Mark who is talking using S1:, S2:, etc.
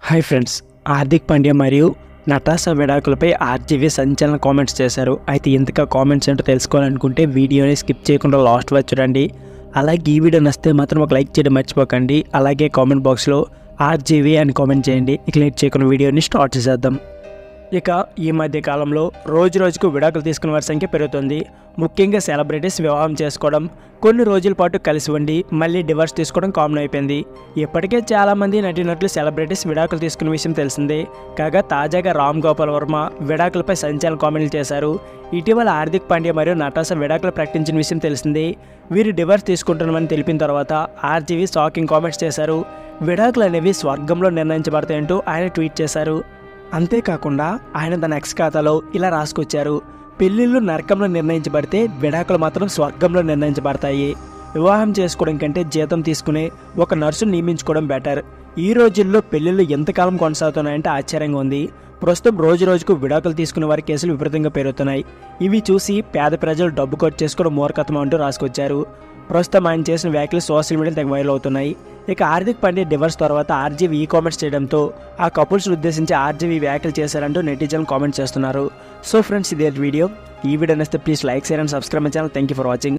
S1: hi friends Hardik Pandya మరియు నటాసా విడాకులపై RGV సంచలన comments చేశారు అయితే ఇంతగా కామెంట్స్ ఏంటో తెలుసుకోవాలనుకుంటే వీడియోని స్కిప్ చేయకుండా లాస్ట్ వరకు చూడండి అలాగే ఈ వీడియో నచ్చితే మాత్రం ఒక లైక్ చేయడం మర్చిపోకండి అలాగే కామెంట్ బాక్స్లో ఆర్జీవీ అని కామెంట్ చేయండి ఇక లేట్ చేయకుండా వీడియోని స్టార్ట్ చేసేద్దాం ఇక ఈ మధ్య కాలంలో రోజు రోజుకు విడాకులు తీసుకునే వారి సంఖ్య పెరుగుతుంది ముఖ్యంగా సెలబ్రిటీస్ వివాహం చేసుకోవడం కొన్ని రోజుల పాటు కలిసి ఉండి మళ్ళీ డివర్స్ తీసుకోవడం కామన్ అయిపోయింది ఇప్పటికే చాలామంది నటీనటులు సెలబ్రిటీస్ విడాకులు తీసుకున్న విషయం తెలిసిందే కాగా తాజాగా రామ్ గోపాల్ వర్మ విడాకులపై సంచలన కామెంట్లు చేశారు ఇటీవల హార్దిక్ పాండ్యా మరియు నటాసా విడాకులు ప్రకటించిన విషయం తెలిసిందే వీరు డివర్స్ తీసుకుంటున్నామని తెలిపిన తర్వాత ఆర్జీవీ షాకింగ్ కామెంట్స్ చేశారు విడాకులు అనేవి స్వర్గంలో నిర్ణయించబడతాయంటూ ఆయన ట్వీట్ చేశారు అంతేకాకుండా ఆయన తన ఎక్స్ ఖాతాలో ఇలా రాసుకొచ్చారు పెళ్లిళ్ళు నరకంలో నిర్ణయించబడితే విడాకులు మాత్రం స్వర్గంలో నిర్ణయించబడతాయి వివాహం చేసుకోవడం కంటే జీతం తీసుకునే ఒక నర్సును నియమించుకోవడం బెటర్ ఈ రోజుల్లో పెళ్లిళ్ళు ఎంతకాలం కొనసాగుతున్నాయంటే ఆశ్చర్యంగా ఉంది ప్రస్తుతం రోజు రోజుకు విడాకులు తీసుకునే వారి కేసులు విపరీతంగా పెరుగుతున్నాయి ఇవి చూసి పేద ప్రజలు డబ్బు ఖర్చు చేసుకోవడం మూర్ఖత్వం అంటూ రాసుకొచ్చారు ప్రస్తుతం ఆయన చేసిన వ్యాఖ్యలు సోషల్ మీడియాలో తెగ వైరల్ అవుతున్నాయి ఇక హార్దిక్ పాండ్యా డివర్స్ తర్వాత ఆర్జీవీ ఈ కామెంట్స్ చేయడంతో ఆ కపుల్స్ ఉద్దేశించి ఆర్జీవీ వ్యాఖ్యలు చేశారంటూ నెటిజన్ కామెంట్ చేస్తున్నారు సో ఫ్రెండ్స్ ఇదే వీడియో ఈ వీడియో నచ్చితే please like share and subscribe my channel thank you for watching